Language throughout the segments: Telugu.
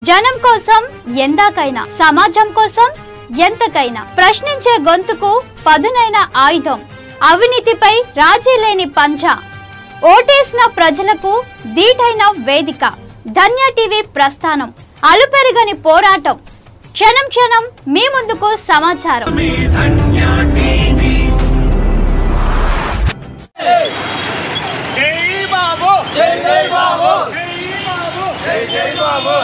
జనం కోసం ఎందాకైనా సమాజం కోసం ఎంతకైనా ప్రశ్నించే గొంతుకు పదునైన ఆయుధం అవినీతిపై రాజీ లేని పంచ ఓటేసిన ప్రజలకు దీటైన వేదిక ధన్య టీవీ ప్రస్థానం అలుపెరగని పోరాటం క్షణం క్షణం మీ ముందుకు సమాచారం జై బాబు జై జై బాబు జై బాబు జై జై బాబు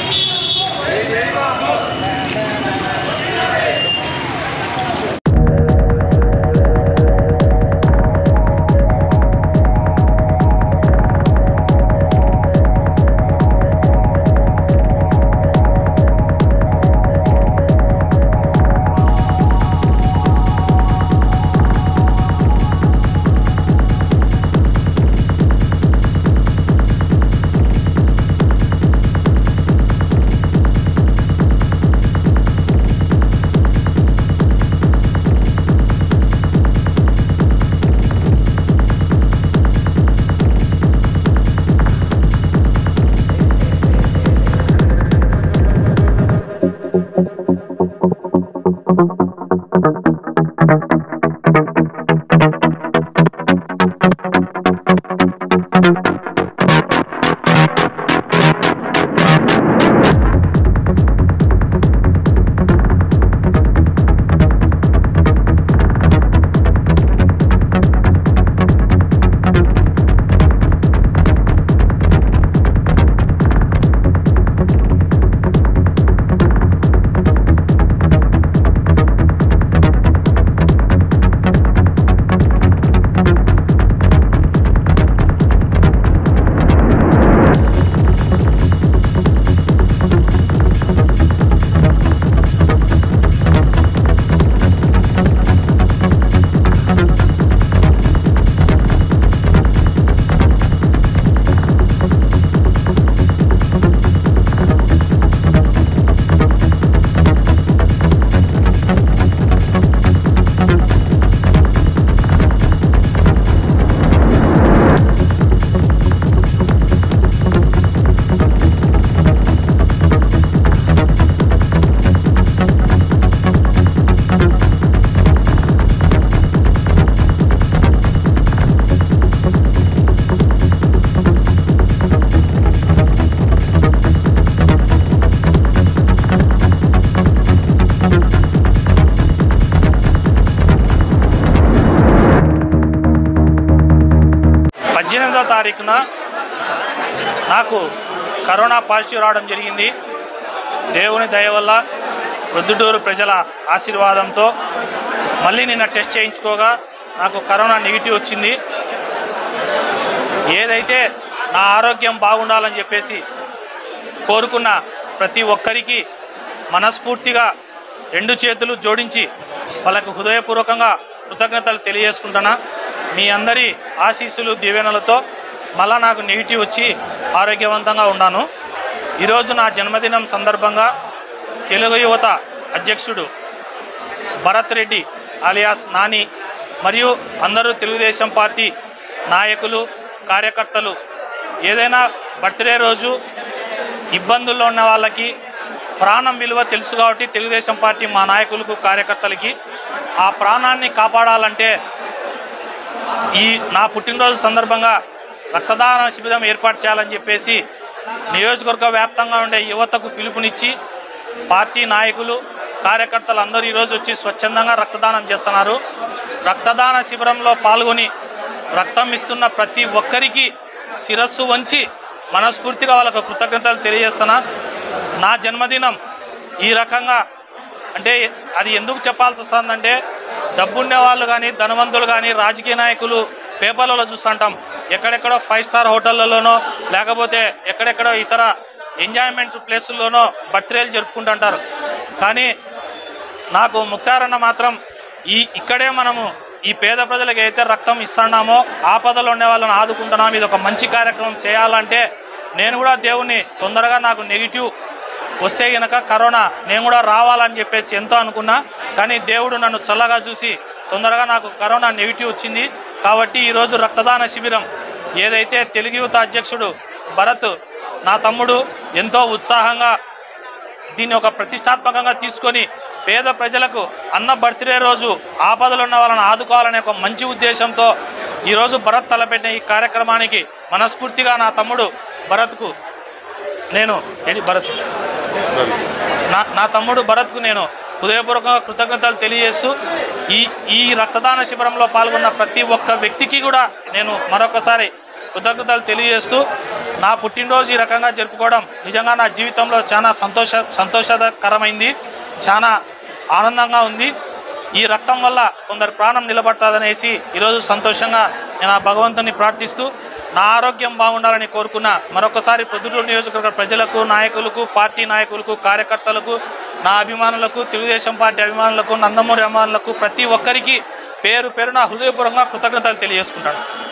పద్దెనిమిదో తారీఖున నాకు కరోనా పాజిటివ్ రావడం జరిగింది దేవుని దయ వల్ల ప్రొద్దుటూరు ప్రజల ఆశీర్వాదంతో మళ్ళీ నిన్న టెస్ట్ చేయించుకోగా నాకు కరోనా నెగిటివ్ వచ్చింది ఏదైతే నా ఆరోగ్యం బాగుండాలని చెప్పేసి కోరుకున్న ప్రతి ఒక్కరికి మనస్ఫూర్తిగా రెండు చేతులు జోడించి వాళ్ళకు హృదయపూర్వకంగా కృతజ్ఞతలు తెలియజేసుకుంటున్నా మీ అందరి ఆశీస్సులు దీవెనలతో మళ్ళా నాకు నెగిటివ్ వచ్చి ఆరోగ్యవంతంగా ఉన్నాను ఈరోజు నా జన్మదినం సందర్భంగా తెలుగు యువత అధ్యక్షుడు భరత్ రెడ్డి అలియాస్ నాని మరియు అందరూ తెలుగుదేశం పార్టీ నాయకులు కార్యకర్తలు ఏదైనా బర్త్డే రోజు ఇబ్బందుల్లో ఉన్న వాళ్ళకి ప్రాణం విలువ తెలుసు కాబట్టి తెలుగుదేశం పార్టీ మా నాయకులకు కార్యకర్తలకి ఆ ప్రాణాన్ని కాపాడాలంటే ఈ నా పుట్టినరోజు సందర్భంగా రక్తదాన శిబిరం ఏర్పాటు చేయాలని చెప్పేసి నియోజకవర్గ వ్యాప్తంగా ఉండే యువతకు పిలుపునిచ్చి పార్టీ నాయకులు కార్యకర్తలు అందరూ ఈరోజు వచ్చి స్వచ్ఛందంగా రక్తదానం చేస్తున్నారు రక్తదాన శిబిరంలో పాల్గొని రక్తం ఇస్తున్న ప్రతి ఒక్కరికి శిరస్సు వంచి మనస్ఫూర్తిగా వాళ్ళకు కృతజ్ఞతలు తెలియజేస్తున్నా నా జన్మదినం ఈ రకంగా అంటే అది ఎందుకు చెప్పాల్సి వస్తుందంటే డబ్బుండే వాళ్ళు కానీ ధనవంతులు కానీ రాజకీయ నాయకులు పేపర్లలో చూస్తుంటాం ఎక్కడెక్కడో ఫైవ్ స్టార్ హోటళ్ళలోనో లేకపోతే ఎక్కడెక్కడో ఇతర ఎంజాయ్మెంట్ ప్లేసుల్లోనో బర్త్డేలు జరుపుకుంటుంటారు కానీ నాకు ముక్తారన్న మాత్రం ఈ ఇక్కడే మనము ఈ పేద ప్రజలకు అయితే రక్తం ఇస్తున్నామో ఆపదలో ఉండే వాళ్ళని ఆదుకుంటున్నాం ఇది ఒక మంచి కార్యక్రమం చేయాలంటే నేను కూడా దేవుణ్ణి తొందరగా నాకు నెగిటివ్ వస్తే గనక కరోనా నేను కూడా రావాలని చెప్పేసి ఎంతో అనుకున్నా కానీ దేవుడు నన్ను చల్లగా చూసి తొందరగా నాకు కరోనా నెగిటివ్ వచ్చింది కాబట్టి ఈరోజు రక్తదాన శిబిరం ఏదైతే తెలుగు యువత అధ్యక్షుడు భరత్ నా తమ్ముడు ఎంతో ఉత్సాహంగా దీన్ని ఒక ప్రతిష్టాత్మకంగా తీసుకొని పేద ప్రజలకు అన్న బర్త్డే రోజు ఆపదలు ఉన్న వాళ్ళని ఆదుకోవాలనే ఒక మంచి ఉద్దేశంతో ఈరోజు భరత్ తలపెట్టిన ఈ కార్యక్రమానికి మనస్ఫూర్తిగా నా తమ్ముడు భరత్కు నేను ఏంటి భరత్ నా నా తమ్ముడు భరత్కు నేను హృదయపూర్వకంగా కృతజ్ఞతలు తెలియజేస్తూ ఈ ఈ రక్తదాన శిబిరంలో పాల్గొన్న ప్రతి ఒక్క వ్యక్తికి కూడా నేను మరొకసారి కృతజ్ఞతలు తెలియజేస్తూ నా పుట్టినరోజు ఈ రకంగా జరుపుకోవడం నిజంగా నా జీవితంలో చాలా సంతోష సంతోషకరమైంది చాలా ఆనందంగా ఉంది ఈ రక్తం వల్ల కొందరు ప్రాణం నిలబడుతుందనేసి ఈరోజు సంతోషంగా నేను ఆ భగవంతుని ప్రార్థిస్తూ నా ఆరోగ్యం బాగుండాలని కోరుకున్న మరొకసారి పొద్దుటూరు నియోజకవర్గ ప్రజలకు నాయకులకు పార్టీ నాయకులకు కార్యకర్తలకు నా అభిమానులకు తెలుగుదేశం పార్టీ అభిమానులకు నందమూరి అభిమానులకు ప్రతి ఒక్కరికి పేరు పేరున హృదయపూర్వకంగా కృతజ్ఞతలు తెలియజేసుకుంటాను